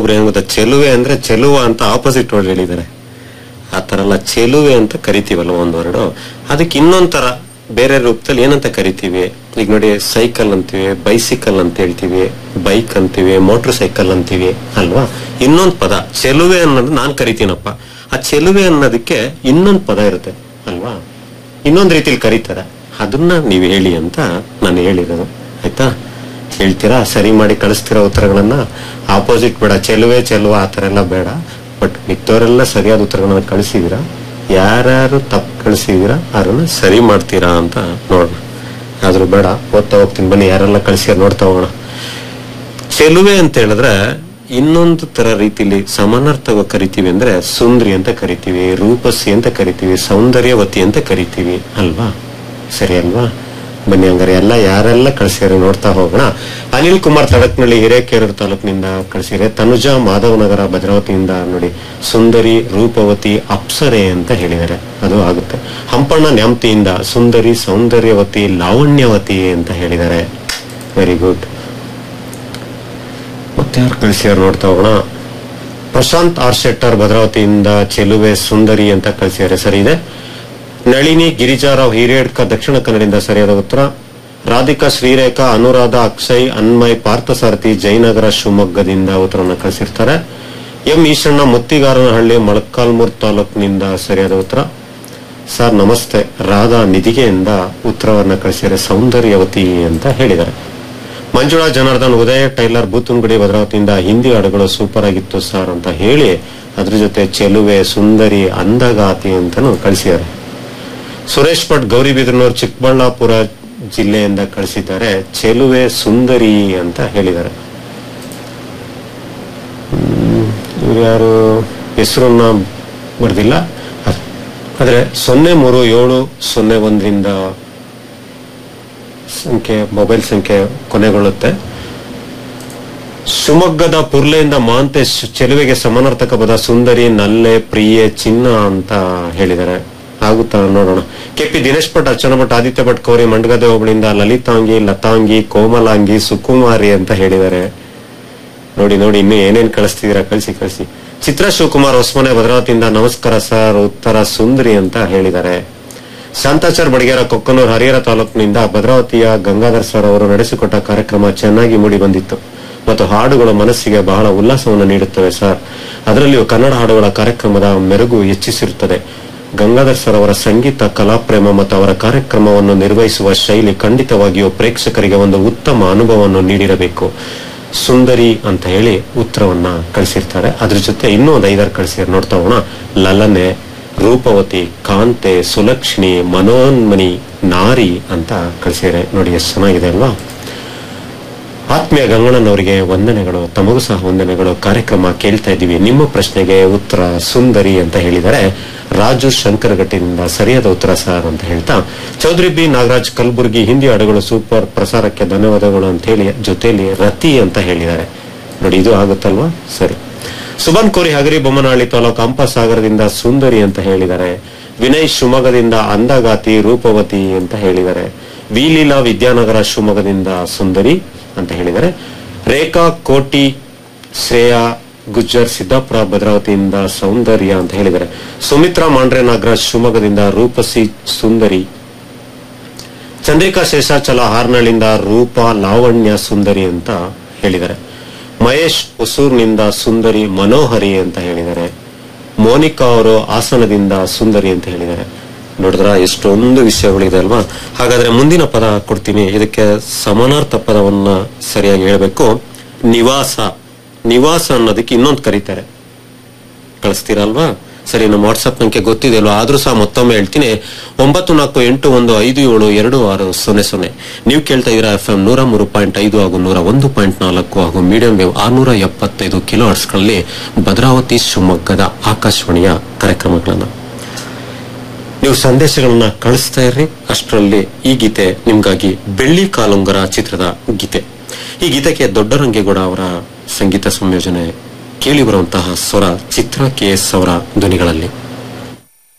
ಇನ್ನೊಬ್ರು ಏನ್ ಗೊತ್ತಾ ಚೆಲುವೆ ಅಂದ್ರೆ ಚೆಲುವ ಅಂತ ಆಪೋಸಿಟ್ ವರ್ಡ್ ಹೇಳಿದ್ದಾರೆ ಆ ತರ ಎಲ್ಲ ಚೆಲುವೆ ಅಂತ ಕರಿತೀವಲ್ಲ ಒಂದ್ ವರ್ಡ್ ಅದಕ್ಕೆ ಇನ್ನೊಂದ್ ತರ ಬೇರೆ ರೂಪದಲ್ಲಿ ಏನಂತ ಕರಿತೀವಿ ಈಗ ನೋಡಿ ಸೈಕಲ್ ಅಂತೀವಿ ಬೈಸಿಕಲ್ ಅಂತ ಹೇಳ್ತೀವಿ ಬೈಕ್ ಅಂತೀವಿ ಮೋಟರ್ ಸೈಕಲ್ ಅಂತೀವಿ ಅಲ್ವಾ ಇನ್ನೊಂದ್ ಪದ ಚೆಲುವೆ ಅನ್ನೋದು ನಾನ್ ಕರಿತೀನಪ್ಪ ಆ ಚೆಲುವೆ ಅನ್ನೋದಕ್ಕೆ ಇನ್ನೊಂದ್ ಪದ ಇರುತ್ತೆ ಅಲ್ವಾ ಇನ್ನೊಂದ್ ರೀತಿಲಿ ಕರೀತಾರೆ ಅದನ್ನ ನೀವು ಹೇಳಿ ಅಂತ ನಾನು ಹೇಳಿರೋದು ಆಯ್ತಾ ಹೇಳ್ತೀರಾ ಸರಿ ಮಾಡಿ ಕಳಿಸ್ತೀರಾ ಉತ್ತರಗಳನ್ನ ಆಪೋಸಿಟ್ ಬೇಡ ಚೆಲುವೆ ಚೆಲುವ ಆ ಥರ ಎಲ್ಲ ಬೇಡ ಬಟ್ ಮಿಕ್ಕವರೆಲ್ಲ ಸರಿಯಾದ ಉತ್ತರಗಳನ್ನ ಕಳಿಸಿದೀರಾ ಯಾರ್ಯಾರು ತಪ್ಪು ಕಳಿಸಿದೀರಾ ಅದನ್ನ ಸರಿ ಮಾಡ್ತೀರಾ ಅಂತ ನೋಡೋಣ ಆದ್ರೂ ಬೇಡ ಓದ್ತಾ ಹೋಗ್ತೀನಿ ಬನ್ನಿ ಯಾರೆಲ್ಲ ಕಳಿಸ್ಯಾರ ನೋಡ್ತಾ ಹೋಗೋಣ ಚೆಲುವೆ ಅಂತ ಹೇಳಿದ್ರೆ ಇನ್ನೊಂದು ತರ ರೀತಿಲಿ ಸಮಾನಾರ್ಥವಾಗಿ ಕರಿತೀವಿ ಅಂದ್ರೆ ಸುಂದ್ರಿ ಅಂತ ಕರಿತೀವಿ ರೂಪಸಿ ಅಂತ ಕರಿತೀವಿ ಸೌಂದರ್ಯವತಿ ಅಂತ ಕರಿತೀವಿ ಅಲ್ವಾ ಸರಿ ಅಲ್ವಾ ಬನ್ನಿ ಹಂಗಾರೆ ಎಲ್ಲ ಯಾರೆಲ್ಲ ಕಳ್ಸಿದಾರೆ ನೋಡ್ತಾ ಹೋಗೋಣ ಅನಿಲ್ ಕುಮಾರ್ ತಡಕ್ನಳ್ಳಿ ಹಿರೇಕೆರೂರು ತಾಲೂಕಿನಿಂದ ಕಳ್ಸಿದ್ರೆ ತನುಜಾ ಮಾಧವನಗರ ಭದ್ರಾವತಿಯಿಂದ ನೋಡಿ ಸುಂದರಿ ರೂಪವತಿ ಅಪ್ಸರೆ ಅಂತ ಹೇಳಿದ್ದಾರೆ ಅದು ಆಗುತ್ತೆ ಹಂಪಣ್ಣ ನ್ಯಾಮ್ತಿಯಿಂದ ಸುಂದರಿ ಸೌಂದರ್ಯವತಿ ಲಾವಣ್ಯವತಿ ಅಂತ ಹೇಳಿದ್ದಾರೆ ವೆರಿ ಗುಡ್ ಮತ್ತೆ ಯಾರು ಕಳಿಸ್ಯಾರ ನೋಡ್ತಾ ಹೋಗೋಣ ಪ್ರಶಾಂತ್ ಆರ್ ಶೆಟ್ಟರ್ ಭದ್ರಾವತಿಯಿಂದ ಚೆಲುವೆ ಸುಂದರಿ ಅಂತ ಕಳಿಸಿದ್ದಾರೆ ಸರಿ ಇದೆ ನಳಿನಿ ಗಿರಿಜಾರಾವ್ ಹಿರೇಡ್ಕ ದಕ್ಷಿಣ ಕನ್ನಡದಿಂದ ಸರಿಯಾದ ಉತ್ತರ ರಾಧಿಕಾ ಶ್ರೀರೇಖಾ ಅನುರಾಧ ಅಕ್ಷಯ್ ಅನ್ಮಯ್ ಪಾರ್ಥಸಾರಥಿ ಜಯನಗರ ಶಿವಮೊಗ್ಗದಿಂದ ಉತ್ತರವನ್ನು ಕಳಿಸಿರ್ತಾರೆ ಎಂ ಈಶಣ್ಣ ಮುತ್ತಿಗಾರನಹಳ್ಳಿ ಮೊಳಕಾಲ್ಮೂರ್ ತಾಲೂಕಿನಿಂದ ಸರಿಯಾದ ಉತ್ತರ ಸರ್ ನಮಸ್ತೆ ರಾಧಾ ನಿಧಿಗೆಯಿಂದ ಉತ್ತರವನ್ನ ಕಳಿಸಿದರೆ ಸೌಂದರ್ಯವತಿ ಅಂತ ಹೇಳಿದ್ದಾರೆ ಮಂಜುಳಾ ಜನಾರ್ದನ್ ಉದಯ ಟೈಲರ್ ಬೂತುಂಗುಡಿ ಭದ್ರಾವತಿಯಿಂದ ಹಿಂದಿ ಹಾಡುಗಳು ಸೂಪರ್ ಆಗಿತ್ತು ಸರ್ ಅಂತ ಹೇಳಿ ಅದ್ರ ಜೊತೆ ಚೆಲುವೆ ಸುಂದರಿ ಅಂದಗಾತಿ ಅಂತಾನು ಕಳಿಸಿದ್ದಾರೆ ಸುರೇಶ್ ಭಟ್ ಗೌರಿಬಿದನೂರು ಚಿಕ್ಕಬಳ್ಳಾಪುರ ಜಿಲ್ಲೆಯಿಂದ ಕಳಿಸಿದ್ದಾರೆ ಚೆಲುವೆ ಸುಂದರಿ ಅಂತ ಹೇಳಿದ್ದಾರೆ ಇವ್ರು ಯಾರು ಹೆಸರನ್ನ ಬರ್ದಿಲ್ಲ ಆದ್ರೆ ಸೊನ್ನೆ ಮೂರು ಏಳು ಸೊನ್ನೆ ಒಂದರಿಂದ ಸಂಖ್ಯೆ ಮೊಬೈಲ್ ಸಂಖ್ಯೆ ಕೊನೆಗೊಳ್ಳುತ್ತೆ ಶಿವಮೊಗ್ಗದ ಪುರ್ಲೆಯಿಂದ ಮಹಾಂತೇಶ್ ಚೆಲುವೆಗೆ ಸಮಾನಾರ್ಥಕ ಪದ ಸುಂದರಿ ನಲ್ಲೆ ಪ್ರಿಯೆ ಚಿನ್ನ ಅಂತ ಹೇಳಿದ್ದಾರೆ ಆಗುತ್ತಾ ನೋಡೋಣ ಕೆಪಿ ದಿನೇಶ್ ಭಟ್ ಅರ್ಚನಾ ಭಟ್ ಆದಿತ್ಯ ಭಟ್ ಕೌರಿ ಮಂಡಗದೆ ಹೋಬಳಿಯಿಂದ ಲಲಿತಾಂಗಿ ಲತಾಂಗಿ ಕೋಮಲಾಂಗಿ ಸುಕುಮಾರಿ ಅಂತ ಹೇಳಿದ್ದಾರೆ ನೋಡಿ ನೋಡಿ ಇನ್ನು ಏನೇನ್ ಕಳಿಸ್ತಿದೀರಾ ಕಳಿಸಿ ಕಳಿಸಿ ಚಿತ್ರ ಶಿವಕುಮಾರ್ ಹೊಸಮನೆ ಭದ್ರಾವತಿಯಿಂದ ನಮಸ್ಕಾರ ಸರ್ ಉತ್ತರ ಸುಂದರಿ ಅಂತ ಹೇಳಿದ್ದಾರೆ ಶಾಂತಾಚಾರ್ ಬಡಿಗೇರ ಕೊಕ್ಕನೂರು ಹರಿಹರ ತಾಲೂಕಿನಿಂದ ಭದ್ರಾವತಿಯ ಗಂಗಾಧರ್ ಸರ್ ಅವರು ನಡೆಸಿಕೊಟ್ಟ ಕಾರ್ಯಕ್ರಮ ಚೆನ್ನಾಗಿ ಮೂಡಿ ಬಂದಿತ್ತು ಮತ್ತು ಹಾಡುಗಳು ಮನಸ್ಸಿಗೆ ಬಹಳ ಉಲ್ಲಾಸವನ್ನು ನೀಡುತ್ತವೆ ಸರ್ ಅದರಲ್ಲಿಯೂ ಕನ್ನಡ ಹಾಡುಗಳ ಕಾರ್ಯಕ್ರಮದ ಮೆರುಗು ಹೆಚ್ಚಿಸಿರುತ್ತದೆ ಗಂಗಾಧರ್ ಸರ್ ಅವರ ಸಂಗೀತ ಕಲಾಪ್ರೇಮ ಮತ್ತು ಅವರ ಕಾರ್ಯಕ್ರಮವನ್ನು ನಿರ್ವಹಿಸುವ ಶೈಲಿ ಖಂಡಿತವಾಗಿಯೂ ಪ್ರೇಕ್ಷಕರಿಗೆ ಒಂದು ಉತ್ತಮ ಅನುಭವವನ್ನು ನೀಡಿರಬೇಕು ಸುಂದರಿ ಅಂತ ಹೇಳಿ ಉತ್ತರವನ್ನ ಕಳಿಸಿರ್ತಾರೆ ಅದ್ರ ಜೊತೆ ಇನ್ನೂ ಒಂದು ಐದಾರು ಕಳಿಸಿರ್ ನೋಡ್ತಾ ಹೋಗೋಣ ಲಲನೆ ರೂಪವತಿ ಕಾಂತೆ ಸುಲಕ್ಷಣಿ ಮನೋನ್ಮನಿ ನಾರಿ ಅಂತ ಕಳಿಸಿದ್ದಾರೆ ನೋಡಿ ಎಷ್ಟು ಚೆನ್ನಾಗಿದೆ ಅಲ್ವಾ ಆತ್ಮೀಯ ಗಂಗಣ್ಣನವರಿಗೆ ವಂದನೆಗಳು ತಮಗೂ ಸಹ ವಂದನೆಗಳು ಕಾರ್ಯಕ್ರಮ ಕೇಳ್ತಾ ಇದ್ದೀವಿ ನಿಮ್ಮ ಪ್ರಶ್ನೆಗೆ ಉತ್ತರ ಸುಂದರಿ ಅಂತ ಹೇಳಿದರೆ ರಾಜು ಶಂಕರಘಟ್ಟಿನಿಂದ ಸರಿಯಾದ ಉತ್ತರ ಸರ್ ಅಂತ ಹೇಳ್ತಾ ಚೌಧರಿ ಬಿ ನಾಗರಾಜ್ ಕಲಬುರ್ಗಿ ಹಿಂದಿ ಹಾಡುಗಳು ಸೂಪರ್ ಪ್ರಸಾರಕ್ಕೆ ಧನ್ಯವಾದಗಳು ಅಂತ ಹೇಳಿ ಜೊತೆಲಿ ರತಿ ಅಂತ ಹೇಳಿದ್ದಾರೆ ನೋಡಿ ಇದು ಆಗುತ್ತಲ್ವಾ ಸರಿ ಸುಬನ್ ಕೋರಿ ಹಗರಿ ಬೊಮ್ಮನಹಳ್ಳಿ ತಾಲೂಕು ಹಂಪಸಾಗರದಿಂದ ಸುಂದರಿ ಅಂತ ಹೇಳಿದ್ದಾರೆ ವಿನಯ್ ಶಿವಮೊಗ್ಗದಿಂದ ಅಂದಗಾತಿ ರೂಪವತಿ ಅಂತ ಹೇಳಿದ್ದಾರೆ ವಿಲೀಲಾ ವಿದ್ಯಾನಗರ ಶಿವಮೊಗ್ಗದಿಂದ ಸುಂದರಿ ಅಂತ ಹೇಳಿದ್ದಾರೆ ರೇಖಾ ಕೋಟಿ ಶ್ರೇಯಾ ಗುಜ್ಜರ್ ಸಿದ್ದಾಪುರ ಭದ್ರಾವತಿಯಿಂದ ಸೌಂದರ್ಯ ಅಂತ ಹೇಳಿದ್ದಾರೆ ಸುಮಿತ್ರಾ ಮಾಂಡ್ರೆ ನಾಗರಾಜ್ ಶಿವಮೊಗ್ಗದಿಂದ ರೂಪಸಿ ಸುಂದರಿ ಚಂದ್ರಿಕಾ ಶೇಷಾಚಲ ಹಾರ್ನಳ್ಳಿಂದ ರೂಪ ಲಾವಣ್ಯ ಸುಂದರಿ ಅಂತ ಹೇಳಿದ್ದಾರೆ ಮಹೇಶ್ ಹೊಸೂರ್ನಿಂದ ಸುಂದರಿ ಮನೋಹರಿ ಅಂತ ಹೇಳಿದ್ದಾರೆ ಮೋನಿಕಾ ಅವರು ಹಾಸನದಿಂದ ಸುಂದರಿ ಅಂತ ಹೇಳಿದ್ದಾರೆ ನೋಡಿದ್ರ ಎಷ್ಟೊಂದು ವಿಷಯಗಳಿದೆ ಅಲ್ವಾ ಹಾಗಾದ್ರೆ ಮುಂದಿನ ಪದ ಕೊಡ್ತೀನಿ ಇದಕ್ಕೆ ಸಮಾನಾರ್ಥ ಪದವನ್ನ ಸರಿಯಾಗಿ ಹೇಳಬೇಕು ನಿವಾಸ ನಿವಾಸ ಅನ್ನೋದಕ್ಕೆ ಇನ್ನೊಂದು ಕರೀತಾರೆ ಕಳಿಸ್ತೀರಲ್ವಾ ಸರಿ ನಮ್ಮ ವಾಟ್ಸ್ಆಪ್ ಸಂಖ್ಯೆ ಗೊತ್ತಿದೆ ಅಲ್ವಾ ಆದ್ರೂ ಸಹ ಮತ್ತೊಮ್ಮೆ ಹೇಳ್ತೀನಿ ಒಂಬತ್ತು ನಾಲ್ಕು ಎಂಟು ಒಂದು ಐದು ಏಳು ಎರಡು ಆರು ಸೊನ್ನೆ ಸೊನ್ನೆ ನೀವು ಕೇಳ್ತಾ ಇದ್ದೀರಾ ಎಫ್ ಎಂ ನೂರ ಮೂರು ಪಾಯಿಂಟ್ ಐದು ಹಾಗೂ ನೂರ ಒಂದು ಪಾಯಿಂಟ್ ನಾಲ್ಕು ಹಾಗೂ ಮೀಡಿಯಂ ವೇವ್ ಆರ್ನೂರ ಎಪ್ಪತ್ತೈದು ಕಿಲೋ ಹರ್ಟ್ಸ್ಗಳಲ್ಲಿ ಭದ್ರಾವತಿ ಶಿವಮೊಗ್ಗದ ಆಕಾಶವಾಣಿಯ ಕಾರ್ಯಕ್ರಮಗಳನ್ನ ನೀವು ಸಂದೇಶಗಳನ್ನ ಕಳಿಸ್ತಾ ಇರ್ರಿ ಅಷ್ಟರಲ್ಲಿ ಈ ಗೀತೆ ನಿಮ್ಗಾಗಿ ಬೆಳ್ಳಿ ಕಾಲುಂಗರ ಚಿತ್ರದ ಗೀತೆ ಈ ಗೀತೆಗೆ ದೊಡ್ಡರಂಗೇಗೌಡ ಅವರ ಸಂಗೀತ ಸಂಯೋಜನೆ ಕೇಳಿ ಬರುವಂತಹ ಸ್ವರ ಚಿತ್ರ ಕೆ ಎಸ್ ಅವರ ಧ್ವನಿಗಳಲ್ಲಿ